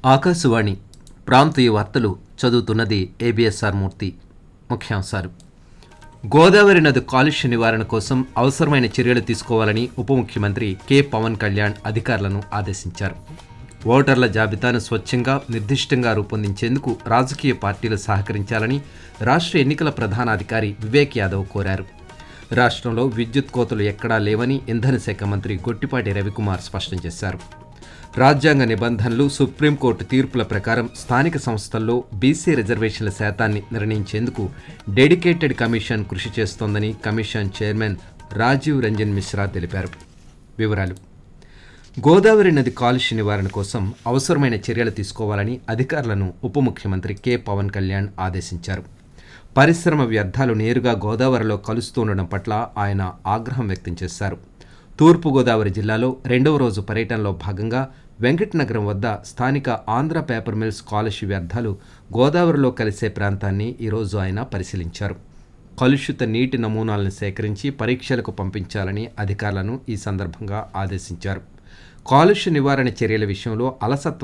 ఆకాశవాణి ప్రాంతీయ వార్తలు చదువుతున్నది ఏబిఎస్ఆర్ మూర్తి ముఖ్యాంశాలు గోదావరి నది కాలుష్య నివారణ కోసం అవసరమైన చర్యలు తీసుకోవాలని ఉప ముఖ్యమంత్రి కె పవన్ కళ్యాణ్ అధికారులను ఆదేశించారు ఓటర్ల జాబితాను స్వచ్ఛంగా నిర్దిష్టంగా రూపొందించేందుకు రాజకీయ పార్టీలు సహకరించాలని రాష్ట్ర ఎన్నికల ప్రధానాధికారి వివేక్ యాదవ్ కోరారు రాష్ట్రంలో విద్యుత్ కోతలు ఎక్కడా లేవని ఇంధన శాఖ మంత్రి గొట్టిపాటి రవికుమార్ స్పష్టం చేశారు రాజ్యాంగ నిబంధనలు సుప్రీంకోర్టు తీర్పుల ప్రకారం స్థానిక సంస్థల్లో బీసీ రిజర్వేషన్ల శాతాన్ని నిర్ణయించేందుకు డెడికేటెడ్ కమిషన్ కృషి చేస్తోందని కమిషన్ చైర్మన్ రాజీవ్ రంజన్ మిశ్రా తెలిపారు వివరాలు గోదావరి నది కాలుష్య నివారణ కోసం అవసరమైన చర్యలు తీసుకోవాలని అధికారులను ఉప ముఖ్యమంత్రి కె పవన్ కళ్యాణ్ ఆదేశించారు పరిశ్రమ వ్యర్థాలు నేరుగా గోదావరిలో కలుస్తుండడం పట్ల ఆయన ఆగ్రహం వ్యక్తం చేశారు తూర్పుగోదావరి జిల్లాలో రెండవ రోజు పర్యటనలో భాగంగా వెంకటనగరం వద్ద స్థానిక ఆంధ్ర పేపర్ మిల్స్ కాలుష్య వ్యర్థాలు గోదావరిలో కలిసే ప్రాంతాన్ని ఈరోజు ఆయన పరిశీలించారు కలుషిత నీటి నమూనాలను సేకరించి పరీక్షలకు పంపించాలని అధికారులను ఈ సందర్భంగా ఆదేశించారు కాలుష్య నివారణ చర్యల విషయంలో అలసత్వం